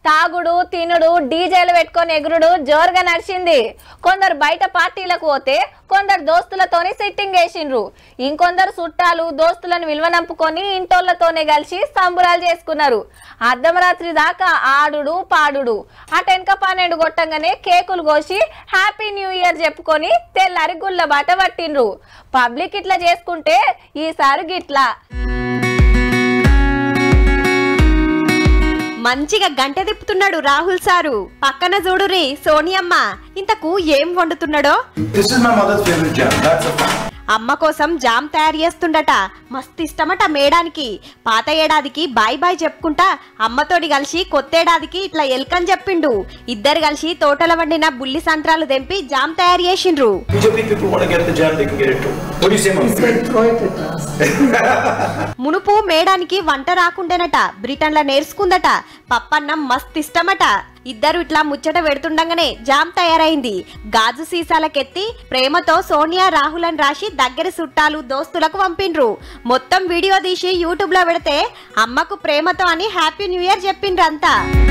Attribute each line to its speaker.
Speaker 1: తాగుడు తినుడు డీజేలు పెట్టుకొని ఎగురుడు జోరుగా నడిచింది కొందరు బయట పార్టీలకు పోతే కొందరు దోస్తులతోని సిట్టింగ్ వేసిండ్రు ఇంకొందరు చుట్టాలు దోస్తులను విలువనంపుకొని ఇంటోళ్లతోనే కలిసి సంబురాలు చేసుకున్నారు అర్ధరాత్రి దాకా ఆడుడు పాడుడు అటెనక పన్నెండు కొట్టంగానే కేకులు కోసి హ్యాపీ న్యూ ఇయర్ చెప్పుకొని తెల్లారి గుళ్ళ బాట పట్టిండ్రు పబ్లిక్ ఇట్లా చేసుకుంటే ఈసారి గిట్లా
Speaker 2: మంచిగా గంట తిప్పుతున్నాడు రాహుల్ సారు పక్కన చూడురి సోనియమ్మ ఇంతకు ఏం వండుతున్నాడో
Speaker 3: This is my mother's favorite jam. That's a fact.
Speaker 2: అమ్మ కోసం జామ్ తయారు చేస్తుండట మస్తు ఇష్టమట మేడానికి పాత ఏడాదికి బాయ్ బాయ్ చెప్పుకుంటా అమ్మతోటి కలిసి కొత్త ఏడాదికి ఇట్లా ఎల్కని చెప్పిండు ఇద్దరు కలిసి తోటల వండిన బుల్లి సంత్రాలు తెంపి జామ్ తయారు చేసిండ్రు
Speaker 3: BJP people want to get the jam, they can get it too. What do you say, mom?
Speaker 2: మునుపు మేడానికి వంట రాకుండేనట బ్రిటన్ల నేర్చుకుందట పప్పన్నం మస్తు ఇష్టమట ఇద్దరు ఇట్లా ముచ్చట పెడుతుండగానే జామ్ తయారైంది గాజు సీసాలకెత్తి ప్రేమతో సోనియా రాహుల్ అని రాసి దగ్గర చుట్టాలు దోస్తులకు పంపిండ్రు మొత్తం వీడియో తీసి యూట్యూబ్ లో పెడితే అమ్మకు ప్రేమతో అని హ్యాపీ న్యూ ఇయర్ చెప్పిండ్రు అంతా